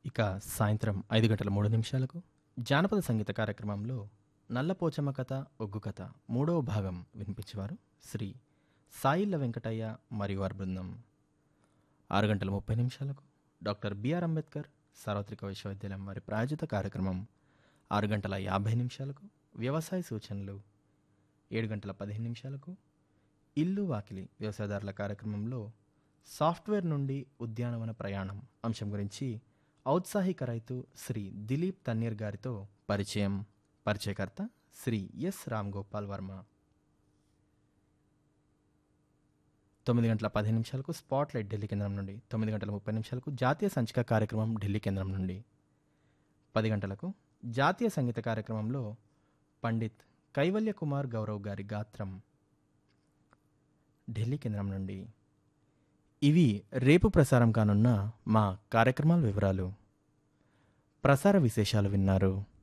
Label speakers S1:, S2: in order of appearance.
S1: ఇక సాయంత్రం ఐదు గంటల మూడు నిమిషాలకు జానపద సంగీత కార్యక్రమంలో నల్లపోచమ్మ కథ ఒగ్గు కథ మూడవ భాగం వినిపించేవారు శ్రీ సాయిల్ల వెంకటయ్య మరియు వారి బృందం ఆరు గంటల ముప్పై నిమిషాలకు డాక్టర్ బిఆర్ అంబేద్కర్ సార్వత్రిక విశ్వవిద్యాలయం వారి ప్రాయోజిత కార్యక్రమం ఆరు గంటల యాభై నిమిషాలకు వ్యవసాయ సూచనలు ఏడు గంటల పదిహేను నిమిషాలకు ఇల్లు వాకిలి వ్యవసాయదారుల కార్యక్రమంలో సాఫ్ట్వేర్ నుండి ఉద్యానవన ప్రయాణం అంశం గురించి ఔత్సాహిక రైతు శ్రీ దిలీప్ తన్నీర్ గారితో పరిచయం పరిచయకర్త శ్రీ ఎస్ రామ్ గోపాల్ వర్మ తొమ్మిది గంటల పదిహేను నిమిషాలకు స్పాట్ లైట్ ఢిల్లీ కేంద్రం నుండి తొమ్మిది గంటల ముప్పై నిమిషాలకు జాతీయ సంచిక కార్యక్రమం ఢిల్లీ కేంద్రం నుండి పది గంటలకు జాతీయ సంగీత కార్యక్రమంలో పండిత్ కైవల్య కుమార్ గౌరవ్ గారి గాత్రం ఢిల్లీ కేంద్రం నుండి ఇవి రేపు ప్రసారం కానున్న మా కార్యక్రమాల వివరాలు ప్రసార విశేషాలు విన్నారు